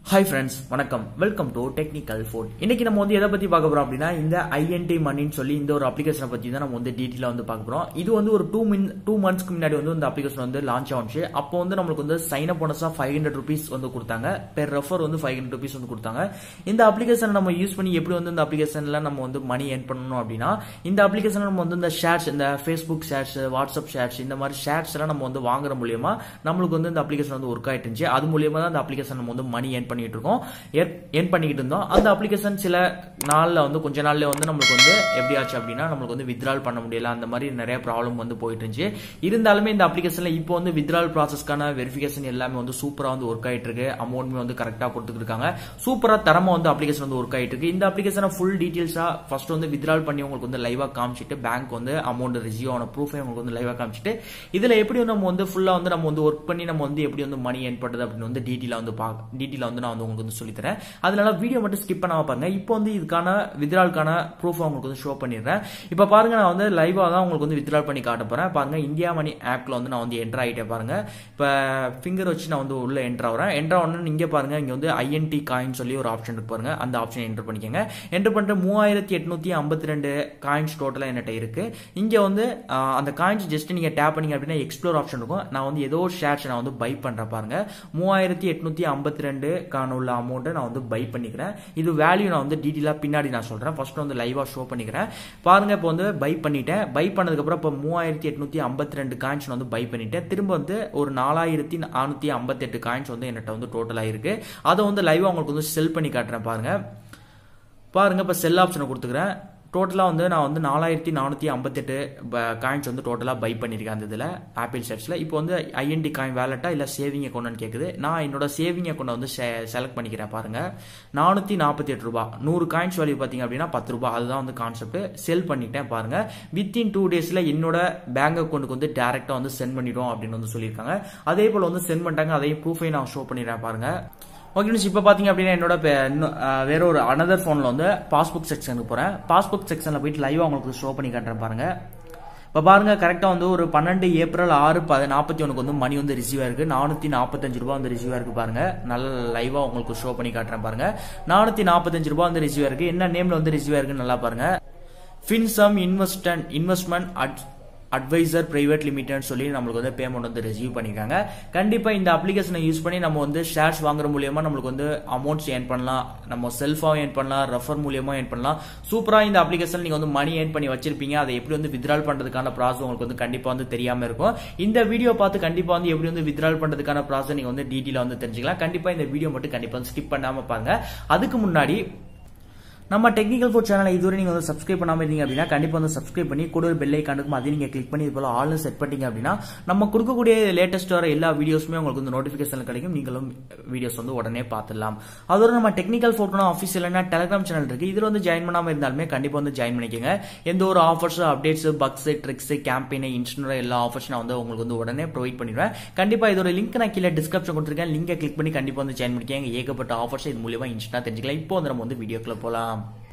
hi friends வணக்கம் welcome to technical phone இன்னைக்கு நம்ம வந்து எதை பத்தி பார்க்க போறோம் அப்படின்னா இந்த ஐஎன்டி மணின்னு சொல்லி இந்த ஒரு அப்ளிகேஷனை பத்தி தான் நம்ம வந்து டீட்டெயிலாக வந்து பார்க்க போறோம் இது வந்து ஒரு டூ மின் டூ மந்த்ஸ்க்கு முன்னாடி வந்து இந்த அப்ளிகேஷன் வந்து லான்ச் ஆச்சு அப்போ வந்து நம்மளுக்கு வந்து சைன் அப் போனஸா ஃபைவ் ஹண்ட்ரட் ருபீஸ் வந்து கொடுத்தாங்க பெர் ரெஃபர் வந்து ஃபைவ் ஹண்ட்ரட் ருபீஸ் வந்து கொடுத்தாங்க இந்த அப்ளிகேஷனை நம்ம யூஸ் பண்ணி எப்படி வந்து இந்த அப்ளிகேஷன்ல நம்ம வந்து மணி ஏர்ன் பண்ணணும் அப்படின்னா இந்த அப்ளிகேஷன் நம்ம வந்து இந்த ஷேர்ஸ் இந்த ஃபேஸ்புக் ஷேர்ஸ் வாட்ஸ்அப் ஷேர்ஸ் இந்த மாதிரி ஷேர்ஸ் எல்லாம் நம்ம வந்து வாங்குற மூலியமா நம்மளுக்கு வந்து இந்த அப்ளிகேஷன் வந்து ஒர்க் ஆயிட்டு இருந்துச்சு அது மூலியமா தான் இந்த அப்ளிகேஷன் நம்ம வந்து மணி ஏர்ன் பண்ணிட்டு இருக்கோம் ஏர்ன் பண்ணிக்கிட்டு இருந்தோம் அந்த அப்ளிகேஷன் சில நாள்ல வந்து கொஞ்ச நாள்ல வந்து நம்மளுக்கு வந்து எப்படி ஆச்சு அப்படின்னா நம்மளுக்கு வந்து வித்ட்ரால் பண்ண முடியல அந்த மாதிரி நிறைய ப்ராப்ளம் வந்து போயிட்டு இருந்துச்சு இருந்தாலுமே இந்த அப்ளிகேஷன்ல இப்போ வந்து வித்ட்ரால் ப்ராசஸ்க்கான வெரிஃபிகேஷன் எல்லாமே வந்து சூப்பரா வந்து ஒர்க் ஆயிட்டு இருக்கு அமௌண்ட்மே வந்து கரெக்டா கொடுத்துட்டு இருக்காங்க சூப்பரா தரமா வந்து அப்ளிகேஷன் வந்து ஒர்க் ஆயிட்டு இருக்கு இந்த அப்ளிகேஷனை ஃபுல் டீடைல்ஸா ஃபர்ஸ்ட் வந்து வித்ட்ரால் பண்ணி உங்களுக்கு வந்து லைவா காமிச்சிட்டு பேங்க் வந்து அமௌண்ட் ரிசீவ் ஆன ப்ரூஃபை உங்களுக்கு வந்து லைவா காமிச்சிட்டு இதுல எப்படி வந்து நம்ம வந்து ஃபுல்லா வந்து நம்ம வந்து ஒர்க் பண்ணி நம்ம வந்து எப்படி வந்து மணி ஏர்ன் பண்றது அப்படின்னு வந்து டீட்டெயிலா வந்து டீட்டெயிலா வந்து நான் வந்து உங்களுக்கு வந்து சொல்லித்தரேன் அதனால வீடியோ மட்டும் ஸ்கிப் பண்ணாம பாருங்க இப்போ வந்து இதுக்கான வித்ரால்கான ப்ரூஃப் உங்களுக்கு வந்து ஷோ பண்ணிடுறேன் இப்போ பாருங்க நான் வந்து லைவா தான் உங்களுக்கு வந்து வித்ரால் பண்ணி காட்ட போறேன் பாருங்க இந்தியா மணி ஆப்ல வந்து நான் வந்து என்டர் ஆகிட்டேன் பாருங்க இப்போ ஃபிங்கர் வச்சு நான் வந்து உள்ள என்டர் ஆகிறேன் என்டர் ஆகணும்னு இங்கே பாருங்க இங்க வந்து ஐஎன்டி காயின் சொல்லி ஒரு ஆப்ஷன் இருக்கு பாருங்க அந்த ஆப்ஷன் என்டர் பண்ணிக்கோங்க என்டர் பண்ணிட்டு மூவாயிரத்தி எட்நூத்தி ஐம்பத்தி ரெண்டு காயின்ஸ் டோட்டலாக என்கிட்ட இருக்கு இங்க வந்து ஆஹ், அந்த காயின்ஸ் ஜஸ்ட் நீங்க டேப் பண்ணீங்க அப்படின்னா எக்ஸ்ப்ளோர் ஆப்ஷன் இருக்கும் நான் வந்து ஏதோ ஒரு ஷேர்ஸ் நான் வந்து பை பண்றேன் பாருங்க மூவாயிரத்தி எட்நூத்தி ஐம்பத்தி ரெண்டு கான உள்ள அமௌண்ட்டை நான் வந்து பை பண்ணிக்கிறேன் இது வேல்யூ நான் வந்து டீட்டெயிலாக பின்னாடி நான் சொல்றேன் ஃபர்ஸ்ட் வந்து லைவா ஷோ பண்ணிக்கிறேன் பாருங்க இப்போ வந்து பை பண்ணிட்டேன் பை பண்ணதுக்கப்புறம் இப்போ மூவாயிரத்தி எட்நூத்தி ஐம்பத்தி ரெண்டு காயின்ஸ் வந்து பை பண்ணிட்டேன் திரும்ப வந்து ஒரு நாலாயிரத்தி நானூத்தி ஐம்பத்தெட்டு காயின்ஸ் வந்து என்கிட்ட வந்து டோட்டலாக இருக்கு அதை வந்து லைவா உங்களுக்கு வந்து செல் பண்ணி காட்டுறேன் பாருங்க பாருங்க இப்போ செல் ஆப்ஷனை கொடுத்துக்கிறேன் டோட்டலாக வந்து நான் வந்து நாலாயிரத்தி நானூற்றி ஐம்பத்தெட்டு காயின்ஸ் வந்து டோட்டலாக பை பண்ணியிருக்கேன் அந்த இதில் ஆப்பிள் ஷர்ட்ஸில் இப்போ வந்து ஐஎன்டி காயின் வேலட்டா இல்லை சேவிங் அக்கௌண்ட்னு கேட்குது நான் என்னோட சேவிங் அக்கௌண்ட்டை வந்து செலக்ட் பண்ணிக்கிறேன் பாருங்க நானூற்றி நாற்பத்தி எட்டு ரூபா நூறு காயின்ஸ் வேல்யூ பார்த்தீங்க அப்படின்னா பத்து ரூபா அதுதான் வந்து கான்செப்ட் செல் பண்ணிட்டேன் பாருங்க வித்தின் டூ டேஸில் என்னோட பேங்க் அக்கௌண்ட்டுக்கு வந்து டேரெக்டாக வந்து சென்ட் பண்ணிடும் அப்படின்னு வந்து சொல்லியிருக்காங்க அதே போல் வந்து சென்ட் பண்ணிட்டாங்க அதையும் ப்ரூஃபை நான் ஷோ பண்ணிடுறேன் பாருங்க ஓகே நியூஸ் இப்போ பார்த்தீங்க அப்படின்னா என்னோட பே- இன்னும், அஹ், வேற ஒரு அனதர் ஃபோனில் வந்து பாஸ்புக் செக்ஷனுக்கு போகிறேன் பாஸ்புக் செக்ஷனில் போயிட்டு லைவாக உங்களுக்கு ஷோ பண்ணி காட்டுறேன் பாருங்க இப்போ பாருங்க கரெக்டாக வந்து ஒரு பன்னெண்டு ஏப்ரல் ஆறு ப நாற்பத்தி ஒன்றுக்கு வந்து மணி வந்து ரிசீவ் ஆயிருக்கு நானூற்றி நாற்பத்தஞ்சு ரூபா வந்து ரிசீவ் ஆயிருக்கு பாருங்க நல்ல லைவாக உங்களுக்கு ஷோ பண்ணி காட்டுறேன் பாருங்க நானூற்றி நாற்பத்தஞ்சு ரூபா வந்து ரிசீவ் ஆயிருக்கு என்ன நேமில் வந்து ரிசீவ் ஆயிருக்குன்னு நல்லா பாருங்க ஃபின்சம் இன்வெஸ்டன் இன்வெஸ்ட்மெண்ட் அட் அட்வைசர் பிரைவேட் லிமிடெட் சொல்லி நம்மளுக்கு வந்து பேமெண்ட் வந்து ரிசீவ் பண்ணிருக்காங்க கண்டிப்பா இந்த அப்ளிகேஷனை யூஸ் பண்ணி நம்ம வந்து ஷேர்ஸ் வாங்குற மூலியமா நம்மளுக்கு வந்து அமௌண்ட்ஸ் ஏர்ன் பண்ணலாம் நம்ம செல்ஃபா ஏர்ன் பண்ணலாம் ரெஃபர் மூலியமா ஏர்ன் பண்ணலாம் சூப்பரா இந்த அப்ளிகேஷன் நீங்க வந்து மணி ஏர்ன் பண்ணி வச்சிருப்பீங்க அதை எப்படி வந்து வித்ட்ரால் பண்றதுக்கான ப்ராசஸ் உங்களுக்கு வந்து கண்டிப்பா வந்து தெரியாம இருக்கும் இந்த வீடியோ பார்த்து கண்டிப்பா வந்து எப்படி வந்து வித்ட்ரால் பண்றதுக்கான ப்ராசஸ் நீங்க வந்து டீட்டெயிலா வந்து தெரிஞ்சுக்கலாம் கண்டிப்பா இந்த வீடியோ மட்டும் கண்டிப்பா வந்து ஸ்கிப் பண்ணாம பாருங்க அதுக்கு முன்னாடி நம்ம டெக்னிக்கல் ஃபுட் சேனலை இதுவரை நீங்க வந்து சப்ஸ்கிரைப் பண்ணாம இருந்தீங்க அப்படின்னா கண்டிப்பா வந்து சப்ஸ்கிரைப் பண்ணி கூட ஒரு பெல் ஐக்கான் இருக்கும் அதையும் நீங்க கிளிக் பண்ணி இது போல ஆல் செட் பண்ணிட்டீங்க அப்படின்னா நம்ம கொடுக்கக்கூடிய லேட்டஸ்ட் வர எல்லா வீடியோஸுமே உங்களுக்கு வந்து நோட்டிபிகேஷன் கிடைக்கும் நீங்களும் வீடியோஸ் வந்து உடனே பார்த்துடலாம் அதோட நம்ம டெக்னிக்கல் ஃபோட்டோ ஆஃபீஸியலான டெலிகிராம் சேனல் இருக்கு இதுல வந்து ஜாயின் பண்ணாம இருந்தாலுமே கண்டிப்பா வந்து ஜாயின் பண்ணிக்கோங்க எந்த ஒரு offers updates bugs tricks campaign instant எல்லா ஆஃபர்ஸ் நான் வந்து உங்களுக்கு வந்து உடனே ப்ரொவைட் பண்ணிடுவேன் கண்டிப்பா இதோட லிங்க் நான் கீழே டிஸ்கிரிப்ஷன் கொடுத்துருக்கேன் லிங்கை கிளிக் பண்ணி கண்டிப்பா வந்து ஜாயின் பண்ணிக்கோங்க ஏகப்பட்ட ஆஃபர்ஸ் இது மூலியமா இன்ஸ்டா தெரிஞ்சுக்கலாம் இப்போ வந்து நம்ம வந்து வீடியோக்குள்ள போலாம்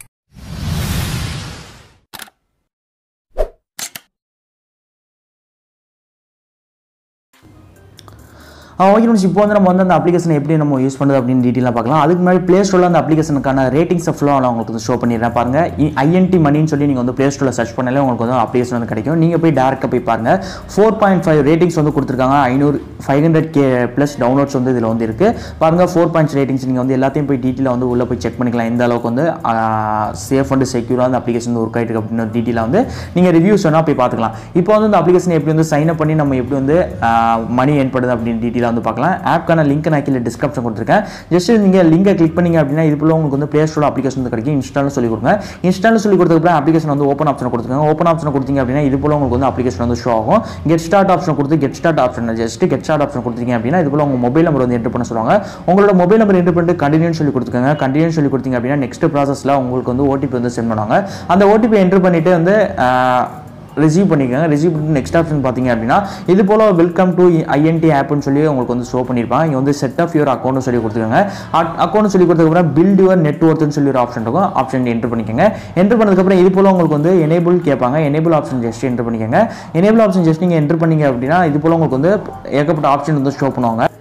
ஓகே ஃப்ரெண்ட்ஸ் இப்போ வந்து நம்ம வந்து அந்த அப்ளிகேஷன் எப்படி நம்ம யூஸ் பண்ணுறது அப்படின்னு டீட்டெயிலாக பார்க்கலாம் அதுக்கு முன்னாடி ப்ளே ஸ்டோரில் அந்த அப்ளிகேஷனுக்கான ரேட்டிங்ஸ் ஃபுல்லாக நான் உங்களுக்கு வந்து ஷோ பண்ணிடுறேன் பாருங்க ஐஎன்டி மணின்னு சொல்லி நீங்கள் வந்து ப்ளே ஸ்டோரில் சர்ச் பண்ணாலே உங்களுக்கு வந்து அப்ளிகேஷன் வந்து கிடைக்கும் நீங்கள் போய் டேரெக்டாக போய் பாருங்க ஃபோர் பாயிண்ட் ஃபைவ் ரேட்டிங்ஸ் வந்து கொடுத்துருக்காங்க ஐநூறு five hundred K plus downloads வந்து இதில் வந்து இருக்கு பாருங்க ஃபோர் பாயிண்ட்ஸ் ரேட்டிங்ஸ் நீங்கள் வந்து எல்லாத்தையும் போய் டீட்டெயிலாக வந்து உள்ளே போய் செக் பண்ணிக்கலாம் எந்த அளவுக்கு வந்து சேஃப் அண்ட் செக்யூராக அந்த அப்ளிகேஷன் வந்து ஒர்க் ஆகிட்டு இருக்கு அப்படின்னு டீட்டெயிலாக வந்து நீங்கள் ரிவ்யூஸ் வேணால் போய் பார்த்துக்கலாம் இப்போ வந்து இந்த அப்ளிகேஷன் எப்படி வந்து சைன் அப் பண்ணி நம்ம எப்படி வந்து மணி ஏர்ன் பண்ணுது அப்படின்னு டீட்டெயிலாக வந்து பார்க்கலாம் ஆப்க்கான லிங்க் நான் கீழே டிஸ்கிரிப்ஷன் கொடுத்துருக்கேன் ஜஸ்ட் நீங்கள் லிங்கை கிளிக் பண்ணீங்க அப்படின்னா இது போல உங்களுக்கு வந்து ப்ளே ஸ்டோர் அப்ளிகேஷன் வந்து கிடைக்கும் இன்ஸ்டாலும் சொல்லி கொடுங்க இன்ஸ்டாலும் சொல்லி கொடுத்ததுக்கப்புறம் அப்ளிகேஷன் வந்து ஓப்பன் ஆப்ஷன் கொடுத்துருக்காங்க ஓப்பன் ஆப்ஷன் கொடுத்தீங்க அப்படின்னா இது போல உங்களுக்கு வந்து அப்ளிகேஷன் வந்து ஷோ ஆகும் கெட் ஸ்டார்ட் ஆப்ஷன் கொடுத்து get start option just get start option கொடுத்தீங்க அப்படின்னா இது போல உங்க மொபைல் நம்பர் வந்து என்டர் பண்ண சொல்லுவாங்க உங்களோட மொபைல் நம்பர் என்டர் பண்ணிட்டு கண்டினியூ சொல்லி கொடுத்துருக்காங்க கண்டினியூ சொல்லி கொடுத்தீங்க அப்படின்னா நெக்ஸ்ட் ப்ராசஸில் உங்களுக்கு வந்து ஓடிபி வந்து சென்ட் பண்ணுவாங்க அந்த ஓடிபி என்டர் பண்ணிட்டு வந்து ரிசீவ் பண்ணிக்கோங்க ரிசீவ் பண்ணி நெக்ஸ்ட் ஆப்ஷன் பார்த்தீங்க அப்படின்னா இது போல் வெல்கம் டு ஐஎன்டி ஆப்னு சொல்லி உங்களுக்கு வந்து ஷோ பண்ணியிருப்பாங்க இங்கே வந்து செட் ஆஃப் யுவர் அக்கௌண்ட் சொல்லி கொடுத்துருக்காங்க அக்கௌண்ட் சொல்லி கொடுத்ததுக்கப்புறம் பில்ட் யுவர் நெட்ஒர்க்னு சொல்லி ஒரு ஆப்ஷன் இருக்கும் ஆப்ஷன் என்டர் பண்ணிக்கோங்க என்டர் பண்ணதுக்கப்புறம் இது போல் உங்களுக்கு வந்து எனேபிள் கேட்பாங்க எனேபிள் ஆப்ஷன் ஜஸ்ட் என்டர் பண்ணிக்கோங்க எனேபிள் ஆப்ஷன் ஜஸ்ட் நீங்கள் என்டர் பண்ணீங்க அப்படின்னா இது போல் உங்களுக்கு வந்து ஏகப்பட்ட ஆப்ஷன் வந்து ஷோ பண்ணுவாங்க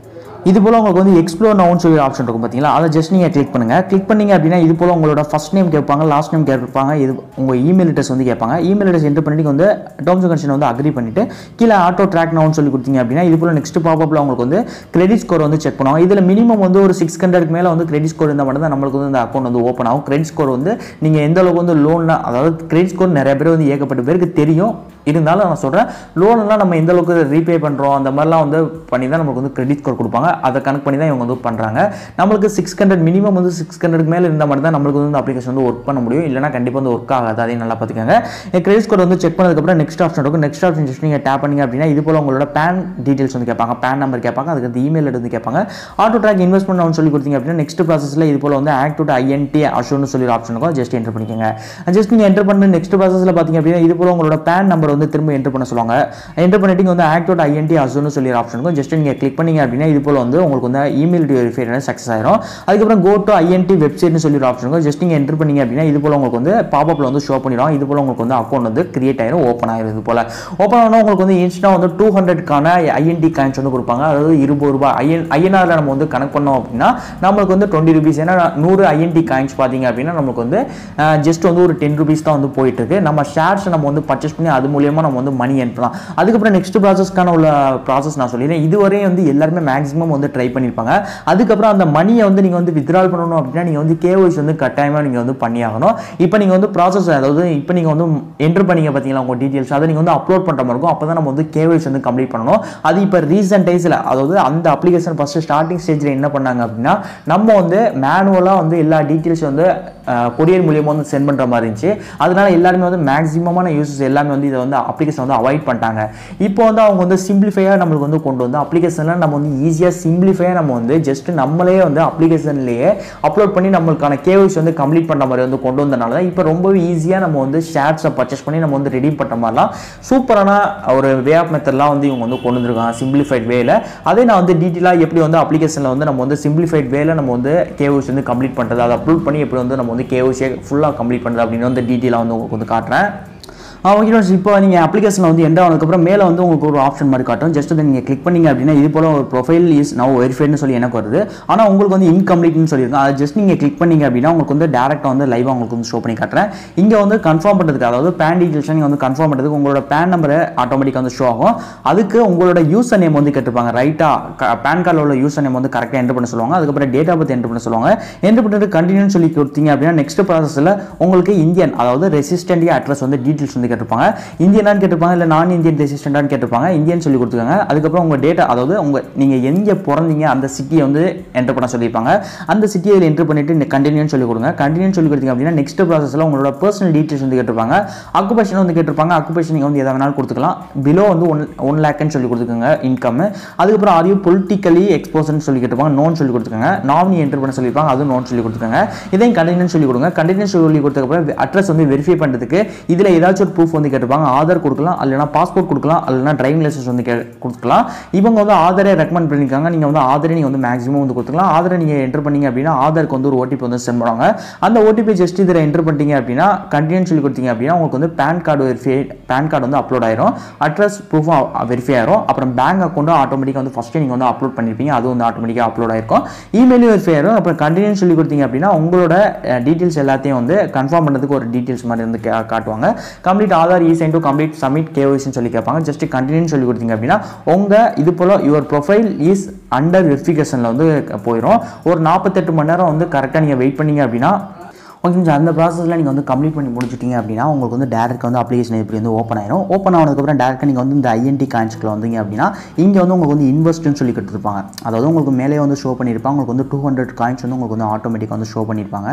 இது போல் உங்களுக்கு வந்து எக்ஸ்ப்ளோர் நவுன் சொல்லி ஆப்ஷன் இருக்கும் பார்த்தீங்களா அதை ஜஸ்ட் நீங்கள் கிளிக் பண்ணுங்கள் கிளிக் பண்ணீங்க அப்படின்னா இது போல் உங்களோட ஃபஸ்ட் நேம் கேட்பாங்க லாஸ்ட் நேம் கேட்பாங்க இது உங்கள் இமெயில் அட்ரஸ் வந்து கேட்பாங்க இமெயில் அட்ரஸ் என்ட்ரு பண்ணிட்டு வந்து டேர்ம்ஸ் கண்டிஷன் வந்து அக்ரி பண்ணிட்டு கீழே ஆட்டோ ட்ராக் நவுன் சொல்லி கொடுத்தீங்க அப்படின்னா இது போல் நெக்ஸ்ட் பாப்பப்பில் உங்களுக்கு வந்து கிரெடிட் ஸ்கோர் வந்து செக் பண்ணுவாங்க இதில் மினிமம் வந்து ஒரு சிக்ஸ் ஹண்ட்ரட்க்கு மேலே வந்து கிரெடிட் ஸ்கோர் இருந்தால் மட்டும் தான் நம்மளுக்கு வந்து இந்த அக்கௌண்ட் வந்து ஓப்பன் ஆகும் கிரெடிட் ஸ்கோர் வந்து நீங்கள் எந்த அளவுக்கு வந்து லோன் அதாவது கிரெடிட் ஸ்கோர் நிறைய பேர் வந்து ஏகப்பட்ட பேருக்கு தெரியும் இருந்தாலும் நான் சொல்கிறேன் லோன்லாம் நம்ம எந்த அளவுக்கு ரீபே பண்ணுறோம் அந்த மாதிரிலாம் வந்து பண்ணி தான் நமக்கு வந்து கிரெடிட் ஸ்கோர் கொடுப்பாங்க அதை கணக்கு பண்ணி தான் இவங்க வந்து பண்ணுறாங்க நம்மளுக்கு சிக்ஸ் ஹண்ட்ரட் மினிமம் வந்து சிக்ஸ் ஹண்ட்ரட் மேலே இருந்தால் மட்டும் தான் நம்மளுக்கு வந்து இந்த அப்ளிகேஷன் வந்து ஒர்க் பண்ண முடியும் இல்லைனா கண்டிப்பாக வந்து ஒர்க் ஆகாது அதையும் நல்லா பார்த்துக்கோங்க கிரெடிட் ஸ்கோர் வந்து செக் பண்ணதுக்கப்புறம் நெக்ஸ்ட் ஆப்ஷன் இருக்கும் நெக்ஸ்ட் ஆப்ஷன் ஜஸ்ட் நீங்கள் டேப் பண்ணீங்க அப்படின்னா இது போல் உங்களோட பேன் டீட்டெயில்ஸ் வந்து கேட்பாங்க பேன் நம்பர் கேட்பாங்க அதுக்கு இமெயில் வந்து கேட்பாங்க ஆட்டோ ட்ராக் இன்வெஸ்ட்மெண்ட் அவன் சொல்லி கொடுத்தீங்க அப்படின்னா நெக்ஸ்ட் ப்ராசஸில் இது போல் வந்து ஆக்டிவ் ஐஎன்டி அஷூர்னு சொல்லி ஒரு ஆப்ஷன் இருக்கும் ஜஸ்ட் என்டர் பண்ணிக்கோங்க ஜஸ்ட் நீங்கள் என்டர் பண்ண நெக்ஸ்ட் ப்ராசஸில் பார்த்தீங்க அப்படின்னா இது போல் உங்களோட பேன் நம்பர் வந்து திரும்ப என்டர் பண்ண சொல்லுவாங்க என்டர் பண்ணிட்டு இங்க வந்து ஆக்டிவ் ஐஎன்டி அஷூர்னு சொல்லி ஒரு ஆப்ஷன் இருக்கும் ஜஸ்ட் நீங்கள் கிளிக் பண்ணீங்க அப்படின்னா இது போல் வந்து உங்களுக்கு வந்து இமெயில் வெரிஃபை சக்ஸஸ் ஆயிரும் அதுக்கப்புறம் கோ டு ஐஎன்டி வெப்சைட்னு சொல்லி ஒரு ஆப்ஷன் இருக்கும் ஜஸ்ட் நீங்கள் என்டர் பண்ணீங்க அப்படின்னா இது போல் உங்களுக்கு வந்து பாப்பப்பில் வந்து ஷோ பண்ணிடும் இது போல் உங்களுக்கு வந்து அக்கௌண்ட் வந்து கிரியேட் ஆயிரும் ஓப்பன் ஆயிரும் இது போல் ஓப்பன் ஆனால் உங்களுக்கு வந்து இன்ஸ்டா வந்து டூ ஹண்ட்ரட்கான ஐஎன்டி காயின்ஸ் வந்து கொடுப்பாங்க அதாவது இருபது ரூபாய் ஐஎன் ஐஎன்ஆரில் நம்ம வந்து கனெக்ட் பண்ணோம் அப்படின்னா நம்மளுக்கு வந்து டுவெண்ட்டி ருபீஸ் ஏன்னா நூறு ஐஎன்டி காயின்ஸ் பார்த்தீங்க அப்படின்னா நமக்கு வந்து ஜஸ்ட் வந்து ஒரு டென் ருபீஸ் தான் வந்து போயிட்டு இருக்கு நம்ம ஷேர்ஸ் நம்ம வந்து பர்ச்சேஸ் பண்ணி அது மூலியமாக நம்ம வந்து மணி அனுப்பலாம் அதுக்கப்புறம் நெக்ஸ்ட் ப்ராசஸ்க்கான உள்ள ப்ராசஸ் நான் சொல்லிடுறேன் இதுவரையும் வந்து எல்லாருமே மேக்ஸிமம் வந்து ட்ரை பண்ணியிருப்பாங்க அதுக்கப்புறம் அந்த மணியை வந்து நீங்கள் வந்து வித்ட்ரால் பண்ணணும் அப்படின்னா நீங்கள் வந்து கேஒய்ஸ் வந்து கட்டாயமாக நீங்கள் வந்து பண்ணியாகணும் இப்போ நீங்கள் வந்து ப்ராசஸ் அதாவது இப்போ நீங்கள் வந்து என்டர் பண்ணீங்க பார்த்தீங்களா உங்கள் டீட்டெயில்ஸ் அதை நீங்கள் வந்து அப்லோட் பண்ணுற மாதிரி இருக்கும் அப்போ தான் நம்ம வந்து கேஒய்ஸ் வந்து கம்ப்ளீட் பண்ணணும் அது இப்போ ரீசன்ட் டேஸில் அதாவது அந்த அப்ளிகேஷன் ஃபஸ்ட்டு ஸ்டார்டிங் ஸ்டேஜில் என்ன பண்ணாங்க அப்படின்னா நம்ம வந்து மேனுவலாக வந்து எல்லா டீட்டெயில்ஸ் வந்து கொரியர் மூலியமாக வந்து சென்ட் பண்ணுற மாதிரி இருந்துச்சு அதனால எல்லாருமே வந்து மேக்ஸிமமான யூசஸ் எல்லாமே வந்து இதை வந்து அப்ளிகேஷன் வந்து அவாய்ட் பண்ணிட்டாங்க இப்போ வந்து அவங்க வந்து சிம்பிளிஃபையாக நம்மளுக்கு வந்து கொண்டு வந்து அப்ளிகேஷனில் நம்ம வந்து ஈஸியாக சிம்பிளிஃபையாக நம்ம வந்து ஜஸ்ட் நம்மளே வந்து அப்ளிகேஷன்லேயே அப்லோட் பண்ணி நம்மளுக்கான கேவிஸ் வந்து கம்ப்ளீட் பண்ணுற மாதிரி வந்து கொண்டு வந்தனால தான் இப்போ ரொம்பவே ஈஸியாக நம்ம வந்து ஷேர்ஸை பர்ச்சேஸ் பண்ணி நம்ம வந்து ரெடீம் பண்ணுற மாதிரிலாம் சூப்பரான ஒரு வே ஆஃப் மெத்தட்லாம் வந்து இவங்க வந்து கொண்டு வந்திருக்காங்க சிம்பிளிஃபைட் வேல அதே நான் வந்து டீட்டெயிலாக எப்படி வந்து அப்ளிகேஷனில் வந்து நம்ம வந்து சிம்பிளிஃபைட் வேல நம்ம வந்து கேவிஸ் வந்து கம்ப்ளீட் பண்ணுறது அதை அப்லோட் பண்ணி எப்படி வந்து நம்ம வந்து கேவிசியை ஃபுல்லாக கம்ப்ளீட் பண்ணுறது அப்படின்னு வந்து டீட்டெயிலாக வந்து உங்களுக்கு வந்து காட்டுறேன் ஓகே ஃப்ரெண்ட்ஸ் இப்போ நீங்கள் அப்ளிகேஷனில் வந்து எண்ட் ஆனதுக்கப்புறம் மேலே வந்து உங்களுக்கு ஒரு ஆப்ஷன் மாதிரி காட்டும் ஜஸ்ட் அதை நீங்கள் கிளிக் பண்ணீங்க அப்படின்னா இது போல ஒரு ப்ரொஃபைல் இஸ் நவ் வெரிஃபைட்னு சொல்லி எனக்கு வருது ஆனால் உங்களுக்கு வந்து இன்கம்ப்ளீட்னு சொல்லியிருக்கோம் அதை ஜஸ்ட் நீங்கள் கிளிக் பண்ணீங்க அப்படின்னா உங்களுக்கு வந்து டேரெக்டாக வந்து லைவாக உங்களுக்கு வந்து ஷோ பண்ணி காட்டுறேன் இங்கே வந்து கன்ஃபார்ம் பண்ணுறதுக்கு அதாவது பேன் டீட்டெயில்ஸ் நீங்கள் வந்து கன்ஃபார்ம் பண்ணுறதுக்கு உங்களோட பேன் நம்பரை ஆட்டோமேட்டிக்காக வந்து ஷோ ஆகும் அதுக்கு உங்களோட யூசர் நேம் வந்து கேட்டிருப்பாங்க ரைட்டாக பேன் கார்டில் உள்ள யூசர் நேம் வந்து கரெக்டாக என்டர் பண்ண சொல்லுவாங்க அதுக்கப்புறம் டேட் ஆஃப் பர்த் என்டர் பண்ண சொல்லுவாங்க என்டர் பண்ணிட்டு கண்டினியூன்னு சொல்லி கொடுத்தீங்க அப்படின்னா நெக்ஸ்ட் ப்ராசஸில் உங்களுக்கு இந்தியன் அதாவது ரெசிஸ்டன்ட் அட்ரஸ் வந்து டீட்டெயில்ஸ் வந்து கேட்டிருப்பாங்க இந்தியனான்னு கேட்டிருப்பாங்க இல்லை நான் இந்தியன் ரெசிஸ்டண்டான்னு கேட்டிருப்பாங்க இந்தியன் சொல்லி கொடுத்துருக்காங்க அதுக்கப்புறம் உங்கள் டேட்டா அதாவது உங்கள் நீங்கள் எங்கே பிறந்தீங்க அந்த சிட்டியை வந்து என்டர் பண்ண சொல்லியிருப்பாங்க அந்த சிட்டியை இதில் என்டர் பண்ணிட்டு கண்டினியூன்னு சொல்லி கொடுங்க கண்டினியூ சொல்லி கொடுத்தீங்க அப்படின்னா நெக்ஸ்ட் ப்ராசஸில் உங்களோட பர்சனல் டீட்டெயில்ஸ் வந்து கேட்டிருப்பாங்க அக்குபேஷன் வந்து கேட்டிருப்பாங்க அக்குபேஷன் நீங்கள் வந்து எதை வேணாலும் கொடுத்துக்கலாம் பிலோ வந்து ஒன் ஒன் லேக்னு சொல்லி கொடுத்துக்கோங்க இன்கம் அதுக்கப்புறம் அதையும் பொலிட்டிக்கலி எக்ஸ்போசர்னு சொல்லி கேட்டிருப்பாங்க நோன் சொல்லி கொடுத்துருக்காங்க நாமினி என்டர் பண்ண சொல்லியிருப்பாங்க அதுவும் நோன் சொல்லி கொடுத்துருக்காங்க இதையும் கண்டினியூ சொல்லி கொடுங்க கண்டினியூ சொல்லி கொடுத்ததுக்கப்புறம் அட்ரஸ் வந்து வெரிஃபை பண்ணுறதுக்கு இதில் ஏதாச்சும் ஒரு ப்ரூஃப் வந்து கேட்டிருப்பாங்க ஆதார் கொடுக்கலாம் இல்லைனா பாஸ்போர்ட் கொடுக்கலாம் இல்லைனா டிரைவிங் லைசன்ஸ் வந்து கே கொடுக்கலாம் இவங்க வந்து ஆதாரை ரெக்கமெண்ட் பண்ணியிருக்காங்க நீங்கள் வந்து ஆதாரை நீங்கள் வந்து மேக்ஸிமம் வந்து கொடுத்துக்கலாம் ஆதாரை நீங்கள் என்டர் பண்ணீங்க அப்படின்னா ஆதாருக்கு வந்து ஒரு ஓடிபி வந்து சென்ட் பண்ணுவாங்க அந்த ஓடிபி ஜஸ்ட் இதில் என்டர் பண்ணிட்டீங்க அப்படின்னா கண்டினியூ சொல்லி கொடுத்தீங்க அப்படின்னா உங்களுக்கு வந்து PAN card verify PAN card வந்து அப்லோட் ஆயிரும் அட்ரஸ் ப்ரூஃபும் வெரிஃபை ஆயிரும் அப்புறம் பேங்க் அக்கௌண்ட்டும் ஆட்டோமேட்டிக்காக வந்து ஃபஸ்ட்டு நீங்கள் வந்து அப்லோட் பண்ணியிருப்பீங்க அது வந்து ஆட்டோமேட்டிக்காக அப்லோட் ஆயிருக்கும் இமெயிலும் வெரிஃபை ஆயிரும் அப்புறம் கண்டினியூ சொல்லி கொடுத்தீங்க அப்படின்னா உங்களோட டீட்டெயில்ஸ் எல்லாத்தையும் வந்து கன்ஃபார்ம் பண்ணுறதுக்கு ஒரு டீட்டெயில்ஸ் மாதிரி வந்து கா- காட்டுவாங்க complete Aadhaar e sent to complete submit கேஒய்ஸ்னு சொல்லி கேட்பாங்க ஜஸ்ட் கண்டினியூ சொல்லி கொடுத்தீங்க அப்படின்னா உங்கள் இது போல் யுவர் ப்ரொஃபைல் இஸ் அண்டர் வெரிஃபிகேஷனில் வந்து போயிடும் ஒரு நாற்பத்தெட்டு மணி நேரம் வந்து கரெக்டாக நீங்கள் வெயிட் பண்ணீங்க அப்படின்னா ஓகே சார் அந்த ப்ராசஸில் நீங்கள் வந்து கம்ப்ளீட் பண்ணி முடிச்சிட்டீங்க அப்படின்னா உங்களுக்கு வந்து டேரக்ட் வந்து அப்ளிகேஷன் இப்படி வந்து ஓப்பன் ஆயிரும் ஓப்பன் ஆனதுக்கப்புறம் டேரக்டாக நீங்கள் வந்து இந்த ஐஎன்டி காயின்ஸ்க்குள்ள வந்தீங்க அப்படின்னா இங்கே வந்து உங்களுக்கு வந்து இன்வெஸ்ட்னு சொல்லி கொடுத்துருப்பாங்க அதாவது உங்களுக்கு மேலே வந்து ஷோ பண்ணியிருப்பாங்க உங்களுக்கு வந்து டூ ஹண்ட்ரட் காயின்ஸ் வந்து உங்களுக்கு வந்து ஆட்டோமேட்டிக்காக வந்து ஷோ பண்ணியிருப்பாங்க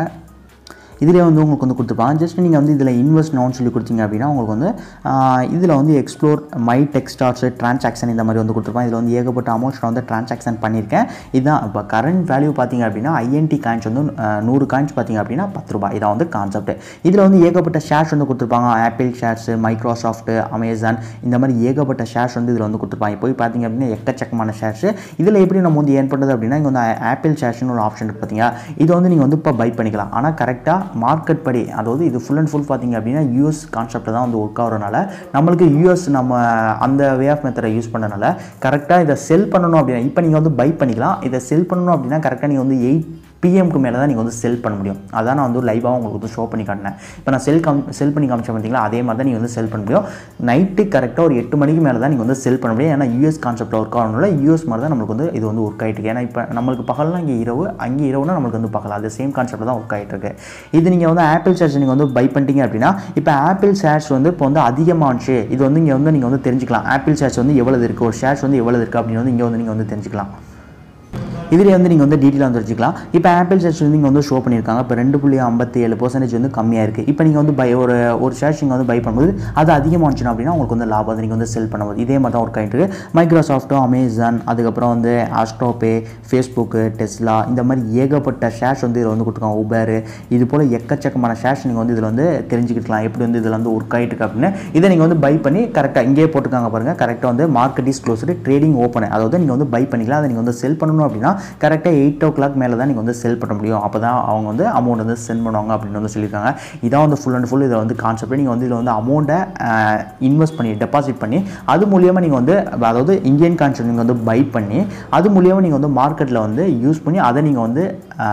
இதிலே வந்து உங்களுக்கு வந்து கொடுத்துருப்பாங்க ஜஸ்ட் நீங்கள் வந்து இதில் இன்வெஸ்ட் நோன் சொல்லி கொடுத்தீங்க அப்படின்னா உங்களுக்கு வந்து இதில் வந்து எக்ஸ்ப்ளோர் மை டெக்ஸ்டார்ஸ் டிரான்சாக்ஷன் இந்த மாதிரி வந்து கொடுத்துருப்பாங்க இதில் வந்து ஏகப்பட்ட அமௌண்ட்ஸ் நான் வந்து டிரான்சாக்ஷன் பண்ணியிருக்கேன் இதுதான் இப்போ கரண்ட் வேல்யூ பார்த்தீங்க அப்படின்னா ஐஎன்டி காயின்ஸ் வந்து ஆஹ், நூறு காயின்ஸ் பார்த்தீங்க அப்படின்னா பத்து ரூபாய் இதான் வந்து கான்செப்ட் இதில் வந்து ஏகப்பட்ட ஷேர்ஸ் வந்து கொடுத்துருப்பாங்க ஆப்பிள் ஷேர்ஸ் மைக்ரோசாஃப்ட் அமேசான் இந்த மாதிரி ஏகப்பட்ட ஷேர்ஸ் வந்து இதில் வந்து கொடுத்துருப்பாங்க போய் பார்த்தீங்க அப்படின்னா எக்கச்சக்கமான ஷேர்ஸ் இதில் எப்படி நம்ம வந்து ஏன் பண்ணுறது அப்படின்னா இங்கே வந்து ஆப்பிள் ஷேர்ஸ்னு ஒரு ஆப்ஷன் இருக்கு பார்த்தீங்களா இது வந்து நீங்கள் வந்து இப்போ பை பண்ணிக்கலாம் ஆனால் கரெக்டாக மார்க்கெட் படி அதாவது இது ஃபுல் அண்ட் ஃபுல் பார்த்தீங்க அப்படின்னா யூஎஸ் கான்செப்ட் தான் வந்து ஒர்க் ஆகிறனால நம்மளுக்கு யூஎஸ் நம்ம அந்த வே ஆஃப் மெத்தடை யூஸ் பண்ணனால கரெக்டாக இதை செல் பண்ணணும் அப்படின்னா இப்போ நீங்கள் வந்து பை பண்ணிக்கலாம் இதை செல் பண்ணணும் அப்படின்னா கரெக்டாக நீங்கள் வந்து எயிட் பிஎம்க்கு மேலே தான் நீங்கள் வந்து செல் பண்ண முடியும் அதான் நான் வந்து லைவாக உங்களுக்கு வந்து ஷோ பண்ணி காட்டினேன் இப்போ நான் செல் கம் செல் பண்ணி காமிச்சேன் பார்த்தீங்களா அதே மாதிரி தான் நீங்கள் வந்து செல் பண்ண முடியும் நைட்டு கரெக்டாக ஒரு எட்டு மணிக்கு மேலே தான் நீங்கள் வந்து செல் பண்ண முடியும் ஏன்னா யூஎஸ் கான்செப்ட் ஒர்க் ஆகணும்ல யூஎஸ் மாதிரி தான் நம்மளுக்கு வந்து இது வந்து ஒர்க் ஆகிட்டு இருக்கு ஏன்னா இப்போ நம்மளுக்கு பகல்னா இங்கே இரவு அங்கே இரவுனா நம்மளுக்கு வந்து பகல் அது சேம் கான்செப்ட் தான் ஒர்க் ஆகிட்டு இருக்கு இது நீங்கள் வந்து ஆப்பிள் ஷேர்ஸ் நீங்கள் வந்து பை பண்ணிட்டீங்க அப்படின்னா இப்போ ஆப்பிள் ஷேர்ஸ் வந்து இப்போ வந்து அதிகமாச்சு இது வந்து இங்கே வந்து நீங்கள் வந்து தெரிஞ்சுக்கலாம் ஆப்பிள் ஷேர்ஸ் வந்து எவ்வளவு இருக்குது ஒரு ஷேர்ஸ் வந்து எவ்வளவு இருக்குது அப்படின்னு வந்து இங்கே வந்து நீங்கள் வந்து தெரிஞ்சுக்கலாம் இதிலே வந்து நீங்கள் வந்து டீட்டெயிலாக வந்து வச்சுக்கலாம் இப்போ ஆப்பிள் ஷேர்ஸ் வந்து இங்கே வந்து ஷோ பண்ணியிருக்காங்க இப்போ ரெண்டு புள்ளி ஐம்பத்தி ஏழு பர்சன்டேஜ் வந்து கம்மியாக இருக்குது இப்போ நீங்கள் வந்து பை ஒரு ஒரு ஷேர்ஸ் நீங்கள் வந்து பை பண்ணும்போது அது அதிகமாச்சுன்னா அப்படின்னா உங்களுக்கு வந்து லாபம் வந்து நீங்கள் வந்து செல் பண்ணும்போது இதே மாதிரி தான் ஒர்க் ஆகிட்டு இருக்கு மைக்ரோசாஃப்ட்டோ அமேசான் அதுக்கப்புறம் வந்து ஆஸ்ட்ரோபே ஃபேஸ்புக்கு டெஸ்லா இந்த மாதிரி ஏகப்பட்ட ஷேர்ஸ் வந்து இதில் வந்து கொடுத்துருக்காங்க உபேர் இது போல் எக்கச்சக்கமான ஷேர்ஸ் நீங்கள் வந்து இதில் வந்து தெரிஞ்சுக்கிட்டலாம் எப்படி வந்து இதில் வந்து ஒர்க் ஆகிட்டு இருக்கு அப்படின்னு இதை நீங்கள் வந்து பை பண்ணி கரெக்டாக இங்கேயே போட்டுருக்காங்க பாருங்கள் கரெக்டாக வந்து market is closed trading open அதாவது நீங்கள் வந்து பை பண்ணிக்கலாம் அதை நீங்கள் வந்து செல் பண்ணணும் அப்படின்னா கரெக்டாக எயிட் ஓ கிளாக் மேலே தான் நீங்கள் வந்து செல் பண்ண முடியும் அப்போ தான் அவங்க வந்து அமௌண்ட் வந்து சென்ட் பண்ணுவாங்க அப்படின்னு வந்து சொல்லியிருக்காங்க இதான் வந்து ஃபுல் அண்ட் ஃபுல் இதை வந்து கான்செப்ட் நீங்கள் வந்து இதில் வந்து அமௌண்ட்டை இன்வெஸ்ட் பண்ணி டெபாசிட் பண்ணி அது மூலியமாக நீங்கள் வந்து அதாவது இந்தியன் கான்செப்ட் நீங்கள் வந்து பை பண்ணி அது மூலியமாக நீங்கள் வந்து மார்க்கெட்டில் வந்து யூஸ் பண்ணி அதை நீங்கள் வந்து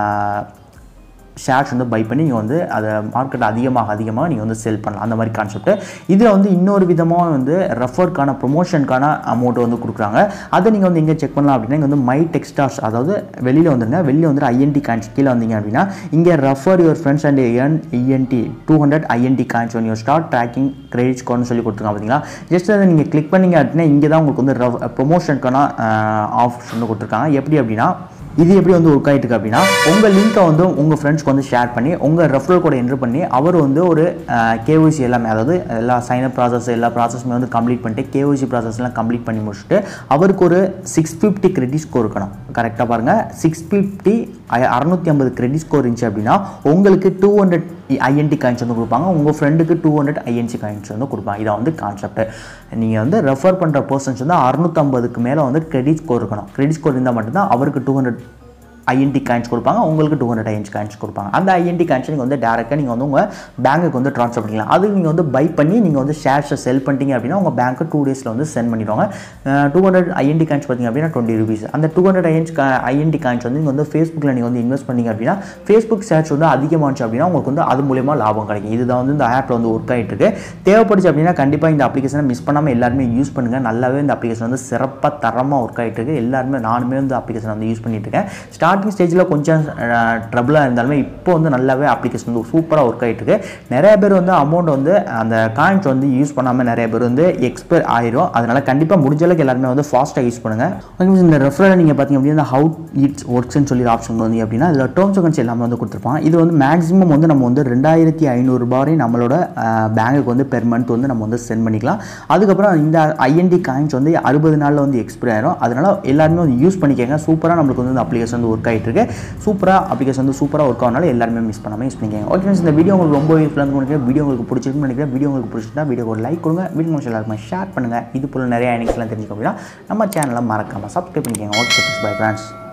ஷேர்ஸ் வந்து பை பண்ணி நீங்கள் வந்து அதை மார்க்கெட் அதிகமாக அதிகமாக நீங்கள் வந்து செல் பண்ணலாம் அந்த மாதிரி கான்செப்ட் இதில் வந்து இன்னொரு விதமாக வந்து ரெஃபருக்கான ப்ரொமோஷனுக்கான அமௌண்ட் வந்து கொடுக்குறாங்க அதை நீங்கள் வந்து எங்கே செக் பண்ணலாம் அப்படின்னா இங்கே வந்து மை டெக்ஸ்டார்ஸ் அதாவது வெளியில் வந்துருங்க வெளியில் வந்து ஐஎன்டி காயின்ஸ் கீழே வந்தீங்க அப்படின்னா இங்கே refer your friends and earn ENT two hundred INT coins on your start tracking credit ஸ்கோர்னு சொல்லி கொடுத்துருக்காங்க பார்த்தீங்களா ஜஸ்ட் அதை நீங்கள் கிளிக் பண்ணீங்க அப்படின்னா இங்கே தான் உங்களுக்கு வந்து ப்ரொமோஷனுக்கான ஆஃபர்ஸ் வந்து கொடுத்துருக்காங்க எப்படி அப்படின்னா இது எப்படி வந்து ஒர்க் ஆகிட்டு இருக்கு அப்படின்னா உங்கள் லிங்க்கை வந்து உங்கள் ஃப்ரெண்ட்ஸ்க்கு வந்து ஷேர் பண்ணி உங்கள் ரெஃபரல் கூட என்ட்ரு பண்ணி அவர் வந்து ஒரு கேஒய்சி எல்லாமே அதாவது எல்லா சைனப் ப்ராசஸ் எல்லா ப்ராசஸுமே வந்து கம்ப்ளீட் பண்ணிட்டு கேஒய்சி ப்ராசஸ்லாம் கம்ப்ளீட் பண்ணி முடிச்சுட்டு அவருக்கு ஒரு சிக்ஸ் ஃபிஃப்டி கிரெடிட் ஸ்கோர் இருக்கணும் கரெக்டாக பாருங்கள் சிக்ஸ் ஃபிஃப்டி அறநூற்றி ஐம்பது கிரெடிட் ஸ்கோர் இருந்துச்சு அப்படின்னா உங்களுக்கு டூ ஹண்ட்ரட் ஐஎன்டி காயின்ஸ் வந்து கொடுப்பாங்க உங்கள் ஃப்ரெண்டுக்கு டூ ஹண்ட்ரட் ஐஎன்சி காயின்ஸ் வந்து கொடுப்பாங்க இதான் வந்து கான்செப்ட் நீங்கள் வந்து ரெஃபர் பண்ணுற பர்சன்ஸ் வந்து அறுநூற்றம்பதுக்கு மேலே வந்து கிரெடிட் ஸ்கோர் இருக்கணும் கிரெடிட் ஸ்கோர் இருந்தால் மட்டும்தான் அவருக்கு டூ ஹண்ட்ரட் ஐஎன்டி காயின்ஸ் கொடுப்பாங்க உங்களுக்கு டூ ஹண்ட்ரட் ஐஎன்சி காயின்ஸ் கொடுப்பாங்க அந்த ஐஎன்டி காயின்ஸ் நீங்கள் வந்து டேரெக்டாக நீங்கள் வந்து உங்கள் பேங்க்குக்கு வந்து ட்ரான்ஸ்ஃபர் பண்ணிக்கலாம் அது நீங்கள் வந்து பை பண்ணி நீங்கள் வந்து ஷேர்ஸை செல் பண்ணிட்டீங்க அப்படின்னா உங்கள் பேங்க்கு டூ டேஸில் வந்து சென்ட் பண்ணிடுவாங்க டூ ஹண்ட்ரட் ஐஎன்டி காயின்ஸ் பார்த்தீங்க அப்படின்னா டுவெண்ட்டி ருபீஸ் அந்த டூ ஹண்ட்ரட் ஐஎன்ஸ் ஐஎன்டி காயின்ஸ் வந்து நீங்கள் வந்து ஃபேஸ்புக்கில் நீங்கள் வந்து இன்வெஸ்ட் பண்ணிங்க அப்படின்னா ஃபேஸ்புக் ஷேர்ஸ் வந்து அதிகமாச்சு அப்படின்னா உங்களுக்கு வந்து அது மூலியமாக லாபம் கிடைக்கும் இதுதான் வந்து இந்த ஆப்பில் வந்து ஒர்க் ஆகிட்டு இருக்கு தேவைப்படுச்சு அப்படின்னா கண்டிப்பாக இந்த அப்ளிகேஷனை மிஸ் பண்ணாமல் எல்லாருமே யூஸ் பண்ணுங்கள் நல்லாவே இந்த அப்ளிகேஷன் வந்து சிறப்பாக தரமாக ஒர்க் ஆகிட்டு இருக்கு எல்லாருமே நானுமே வந்து அப்ளிகேஷன் வந்து யூஸ் பண்ணிட்டு இருக்கேன் ஸ்டார்டிங் ஸ்டேஜில் கொஞ்சம் ட்ரபிளாக இருந்தாலுமே இப்போ வந்து நல்லாவே அப்ளிகேஷன் வந்து சூப்பராக ஒர்க் ஆகிட்டு இருக்கு நிறைய பேர் வந்து அமௌண்ட் வந்து அந்த காயின்ஸ் வந்து யூஸ் பண்ணாமல் நிறைய பேர் வந்து எக்ஸ்பயர் ஆயிரும் அதனால கண்டிப்பாக முடிஞ்ச அளவுக்கு எல்லாருமே வந்து ஃபாஸ்ட்டாக யூஸ் பண்ணுங்கள் ஓகே இந்த ரெஃபரல் நீங்கள் பார்த்தீங்க அப்படின்னா ஹவு இட்ஸ் ஒர்க்ஸ்னு சொல்லி ஆப்ஷன் வந்து அப்படின்னா இதில் டேர்ம்ஸ் அண்ட் எல்லாமே வந்து கொடுத்துருப்பாங்க இது வந்து மேக்ஸிமம் வந்து நம்ம வந்து ரெண்டாயிரத்தி ஐநூறுரூபா வரை நம்மளோட பேங்குக்கு வந்து பெர் மந்த் வந்து நம்ம வந்து சென்ட் பண்ணிக்கலாம் அதுக்கப்புறம் இந்த ஐஎன்டி காயின்ஸ் வந்து அறுபது நாளில் வந்து எக்ஸ்பைர் ஆயிரும் அதனால எல்லாருமே வந்து யூஸ் பண்ணிக்கோங்க சூப்பராக நம்மளுக்கு வந்து இந்த அப்ளிகேஷன் வந்து ஒர்க் ஆகிட்டு இருக்கு சூப்பராக அப்ளிகேஷன் வந்து சூப்பராக ஒர்க் ஆனாலும் எல்லாருமே மிஸ் பண்ணாமல் யூஸ் பண்ணிக்கோங்க ஓகே ஃப்ரெண்ட்ஸ் இந்த வீடியோ உங்களுக்கு ரொம்ப யூஸ்ஃபுல்லாக நினைக்கிறேன் வீடியோ உங்களுக்கு பிடிச்சிருக்குன்னு நினைக்கிறேன் வீடியோ உங்களுக்கு பிடிச்சிருந்தா வீடியோ ஒரு லைக் கொடுங்க வீடியோ உங்களுக்கு எல்லாருக்குமே ஷேர் பண்ணுங்கள் இது போல் நிறைய ஐனிக்ஸ்லாம் தெரிஞ்சுக்க அப்படின்னா நம்ம சேனலை மறக்காமல் சப்ஸ்கிரைப் பண்ணிக்கோங்க ஓகே பை ஃப்ரெண்ட்ஸ்